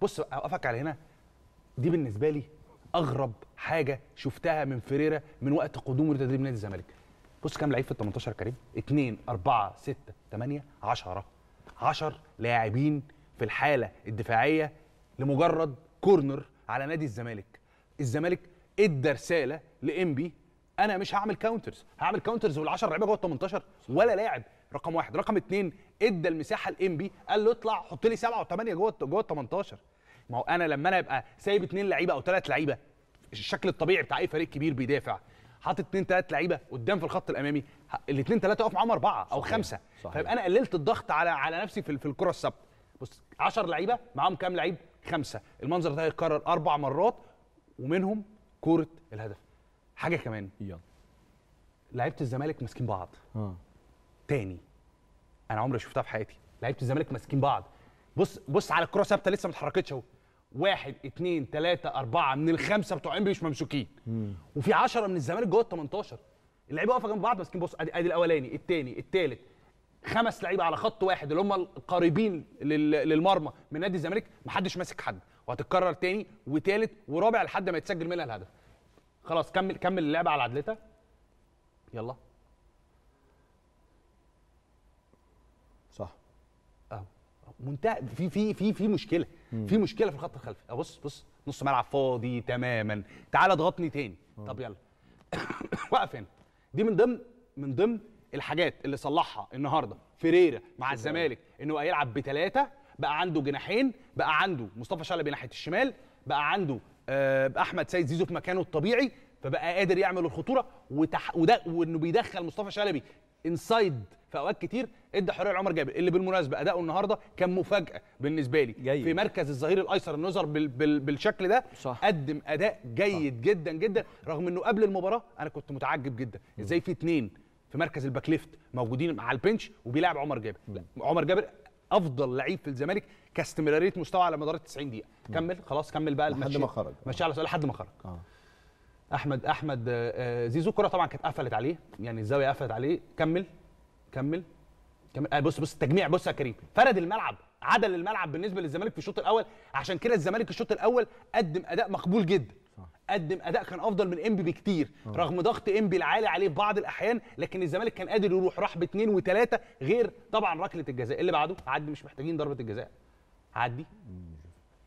بص اوقفك على هنا دي بالنسبه لي اغرب حاجه شفتها من فيريرا من وقت قدومه لتدريب نادي الزمالك بص كام لعيب في ال 18 يا كريم 2 4 6 8 10 10 لاعبين في الحاله الدفاعيه لمجرد كورنر على نادي الزمالك الزمالك ادى رساله لانبي انا مش هعمل كاونترز هعمل كاونترز وال10 لعيبه جوه ال 18 ولا لاعب رقم واحد رقم اثنين ادى المساحه لانبي قال له اطلع حط لي سبعه وثمانيه جوه جوه ال 18 ما هو انا لما انا ابقى سايب اثنين لعيبه او ثلاث لعيبه الشكل الطبيعي بتاع اي فريق كبير بيدافع حاطط اثنين ثلاث لعيبه قدام في الخط الامامي الاثنين ثلاثه اقف معاهم اربعه او صحيح. خمسه صحيح. فيبقى انا قللت الضغط على على نفسي في في الكره الثابته بص 10 لعيبه معاهم كام لعيب خمسه المنظر ده هيتكرر اربع مرات ومنهم كوره الهدف حاجه كمان يلا لعيبه الزمالك ماسكين بعض اه تاني انا عمري ما شفتها في حياتي لعيبه الزمالك ماسكين بعض بص بص على الكره ثابته لسه ما اتحركتش اهو واحد اتنين تلاته اربعه من الخمسه بتوع انبي مش ممسوكين وفي 10 من الزمالك جوه ال 18 اللعيبه واقفه جنب بعض ماسكين بص ادي ادي الاولاني التاني التالت خمس لعيبه على خط واحد اللي هم القريبين لل- للمرمى من نادي الزمالك محدش ماسك حد وهتتكرر تاني وتالت ورابع لحد ما يتسجل منها الهدف خلاص كمل كمل اللعبه على عدلتها يلا صح اهو منتهى في في في في مشكله في مشكله في الخط الخلفي أهو بص بص نص ملعب فاضي تماما تعال اضغطني تاني طب يلا وقف هنا دي من ضمن من ضمن الحاجات اللي صلحها النهارده فيريرا مع الزمالك انه بقى يلعب بثلاثه بقى عنده جناحين بقى عنده مصطفى شلبي ناحيه الشمال بقى عنده آه احمد سيد زيزو في مكانه الطبيعي فبقى قادر يعمل الخطوره وتح... وده وانه بيدخل مصطفى شلبي انسايد في اوقات كتير ادى حريه لعمر جابر اللي بالمناسبه اداؤه النهارده كان مفاجاه بالنسبه لي جيد. في مركز الظهير الايسر النظر بال... بال... بالشكل ده صح. قدم اداء جيد جدا جدا رغم انه قبل المباراه انا كنت متعجب جدا ازاي في اتنين في مركز الباك ليفت موجودين على البنش وبيلعب عمر جابر لا عمر جابر افضل لعيب في الزمالك كاستمراريه مستوى على مدار ال 90 دقيقه كمل خلاص كمل بقى لحد الماتش ما خرج. ماشي على سؤال لحد ما خرج اه احمد احمد آه، آه، زيزو الكره طبعا كانت قفلت عليه يعني الزاويه قفلت عليه كمل كمل كمل آه بص بص التجميع بص يا كريم فرد الملعب عدل الملعب بالنسبه للزمالك في الشوط الاول عشان كده الزمالك الشوط الاول قدم اداء مقبول جدا قدم اداء كان افضل من انبي بكتير رغم ضغط انبي العالي عليه في بعض الاحيان لكن الزمالك كان قادر يروح راح باثنين وثلاثه غير طبعا ركله الجزاء اللي بعده عدي مش محتاجين ضربه الجزاء عدي